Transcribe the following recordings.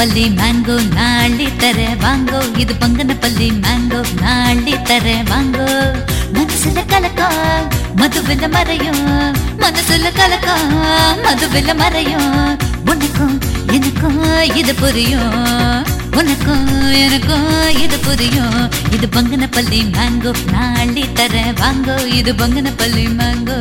Banganapalli mango நாளி தர வாங்கோ இது பங்கனப்பள்ளி மேங்கோ நாளி தர வாங்கோ மனசுல கலக்கம் மதுவில மறையும் மனசுல கலக்கம் மதுவில மறையும் உனக்கும் எனக்கும் இது புரியும் உனக்கும் எனக்கும் இது புரியும் இது பங்கனப்பள்ளி மேங்கோ நாளி தர வாங்கோ இது பங்கனப்பள்ளி மேங்கோ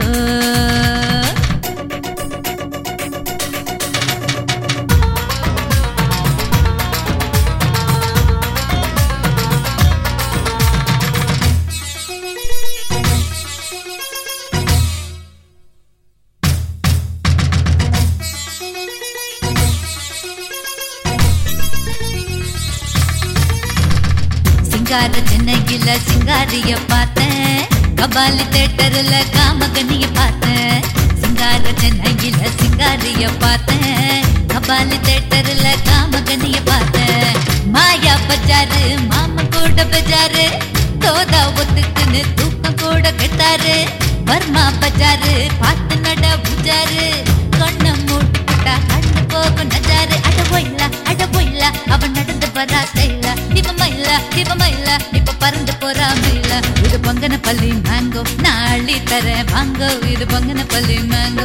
சிங்கார சென்னையில சிங்காரிய பார்த்தேன் கபாலி தேட்டர்ல காமகனிய பார்த்தேன் சிங்கார சென்னையில சிங்காரிய பார்த்தேன் கபாலி தேட்டர்ல காமகனிய பார்த்தேன் மாயா பஜாரு மாமா கூட பஜாரு தோதா ஒத்துக்குன்னு தூக்கம் கூட கெட்டாரு வர்மா பஜாரு பார்த்து நட புஜாரு கண்ண மூட்டுக்கிட்டா கண்ணு போகும் நஜாரு அட போயில அட போயில அவன் நடந்து வரா ஸ்டைல இவ மயில இவ மயில இப்ப பறந்து போறா மயில இது பங்கன பள்ளி மேங்கோ நாளி தர வாங்கோ இது Banganapalli mango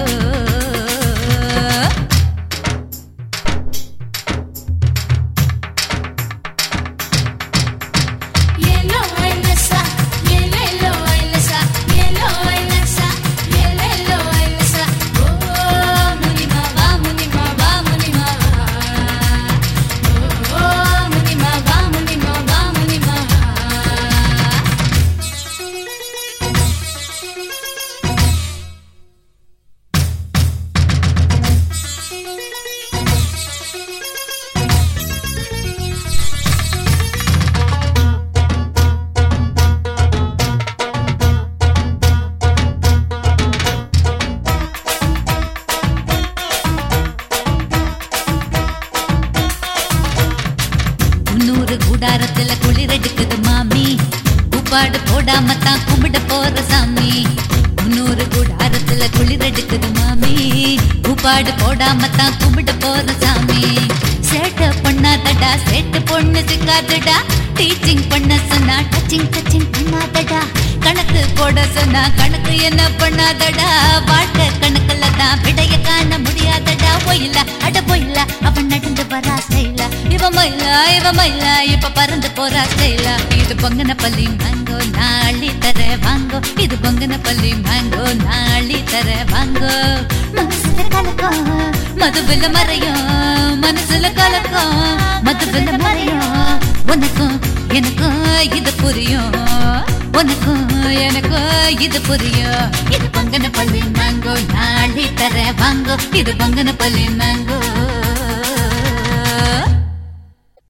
Yellow Elsa, yellow Elsa, yellow Elsa, yellow Elsa. Oh, munima va, munima va, munima va. Oh, munima va, munima va, munima va. முன்னூறு கூடாரத்துல குளிரெடுக்குது மாமி உப்பாடு போடாம தான் கும்பிட போற சாமி முன்னூறு கூடாரத்துல குளிரெடுக்குது மாமி உப்பாடு போடாம தான் கும்பிட போற சாமி சேட்டை பண்ணாதடா சேட்டு பொண்ணு சிக்காதடா டீச்சிங் பண்ண சொன்னா டச்சிங் டச்சிங் பண்ணாதடா கணக்கு போட சொன்னா கணக்கு என்ன பண்ணாதடா வாழ்க்கை கணக்குல தான் விடைய காண முடியாதடா ஒயில அட பொயில அவன் நடந்து வரா ஸ்டைல இவ மயில இவ மயில இப்ப பறந்து போறா ஸ்டைல இது பொங்கன பள்ளி மேங்கோ நாளி தர வாங்கோ இது பொங்கன பள்ளி மேங்கோ நாளி தர வாங்கோ மனசுல கலக்கம் மதுவில மறையும் மனசுல கலக்கம் மதுவில மறையும் உனக்கும் எனக்கும் இது புரியும் உனக்கும் எனக்கும் இது புரியும் இது பங்கன பள்ளி மேங்கோ நாளி தர வாங்கோ இது பங்கன பள்ளி மேங்கோ